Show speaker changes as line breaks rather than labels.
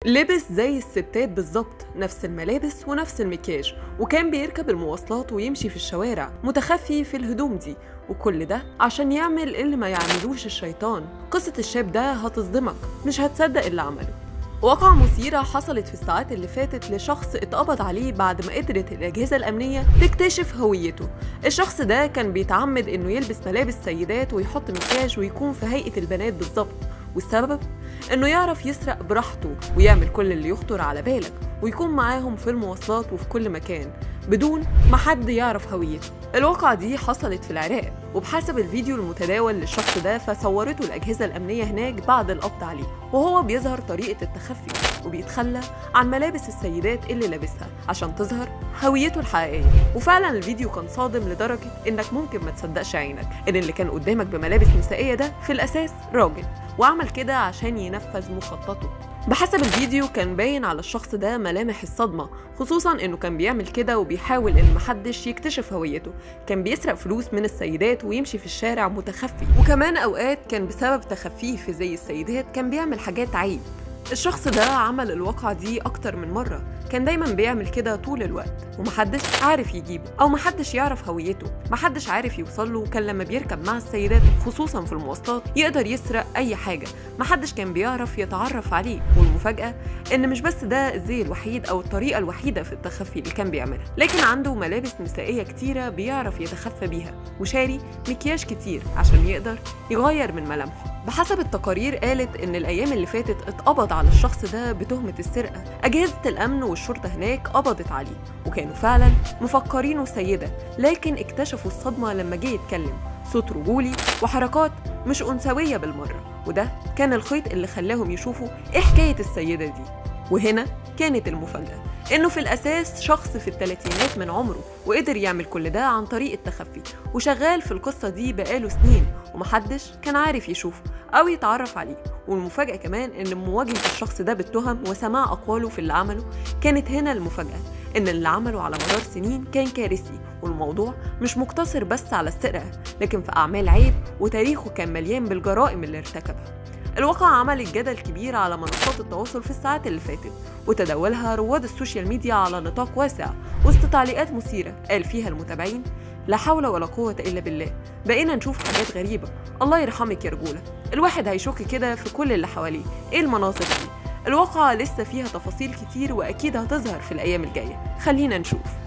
لبس زي الستات بالظبط نفس الملابس ونفس المكياج وكان بيركب المواصلات ويمشي في الشوارع متخفي في الهدوم دي وكل ده عشان يعمل اللي ما يعملوش الشيطان قصة الشاب ده هتصدمك مش هتصدق اللي عمله واقعة مثيرة حصلت في الساعات اللي فاتت لشخص اتقبض عليه بعد ما قدرت الأجهزة الأمنية تكتشف هويته الشخص ده كان بيتعمد إنه يلبس ملابس سيدات ويحط مكياج ويكون في هيئة البنات بالظبط والسبب إنه يعرف يسرق براحته ويعمل كل اللي يخطر على بالك ويكون معاهم في المواصلات وفي كل مكان بدون ما حد يعرف هويته الواقعة دي حصلت في العراق وبحسب الفيديو المتداول للشخص ده فصورته الأجهزة الأمنية هناك بعد القبض عليه وهو بيظهر طريقة التخفي وبيتخلى عن ملابس السيدات اللي لابسها عشان تظهر هويته الحقيقية وفعلا الفيديو كان صادم لدرجة إنك ممكن ما تصدقش عينك إن اللي كان قدامك بملابس نسائية ده في الأساس راجل وعمل كده عشان ينفذ مخططه بحسب الفيديو كان باين على الشخص ده ملامح الصدمة خصوصا انه كان بيعمل كده وبيحاول ان محدش يكتشف هويته كان بيسرق فلوس من السيدات ويمشي في الشارع متخفي وكمان اوقات كان بسبب تخفيه في زي السيدات كان بيعمل حاجات عيب الشخص ده عمل الواقعة دي أكتر من مرة كان دايما بيعمل كده طول الوقت ومحدش عارف يجيبه أو محدش يعرف هويته محدش عارف يوصله وكان لما بيركب مع السيدات خصوصا في المواصلات يقدر يسرق أي حاجة محدش كان بيعرف يتعرف عليه والمفاجأة إن مش بس ده الزي الوحيد أو الطريقة الوحيدة في التخفي اللي كان بيعملها لكن عنده ملابس نسائية كتيرة بيعرف يتخفى بيها وشاري مكياج كتير عشان يقدر يغير من ملامحه بحسب التقارير قالت إن الأيام اللي فاتت اتقبض على الشخص ده بتهمة السرقة أجهزة الأمن والشرطة هناك قبضت عليه وكانوا فعلا مفكرينه سيدة لكن اكتشفوا الصدمة لما جه يتكلم صوت رجولي وحركات مش أنثوية بالمرة وده كان الخيط اللي خلاهم يشوفوا إيه حكاية السيدة دي وهنا كانت المفاجأة إنه في الأساس شخص في الثلاثينات من عمره وقدر يعمل كل ده عن طريق التخفي وشغال في القصة دي بقاله سنين ومحدش كان عارف يشوفه أو يتعرف عليه والمفاجأة كمان إن مواجهة الشخص ده بالتهم وسماع أقواله في اللي عمله كانت هنا المفاجأة إن اللي عمله على مدار سنين كان كارثي والموضوع مش مقتصر بس على السرقة لكن في أعمال عيب وتاريخه كان مليان بالجرائم اللي ارتكبها الواقعة عملت جدل كبير على منصات التواصل في الساعات اللي فاتت وتداولها رواد السوشيال ميديا على نطاق واسع وسط تعليقات مثيرة قال فيها المتابعين لا حول ولا قوة إلا بالله بقينا نشوف حاجات غريبة الله يرحمك يا رجولة الواحد هيشك كده في كل اللي حواليه إيه المناظر دي الواقعة لسه فيها تفاصيل كتير وأكيد هتظهر في الأيام الجاية خلينا نشوف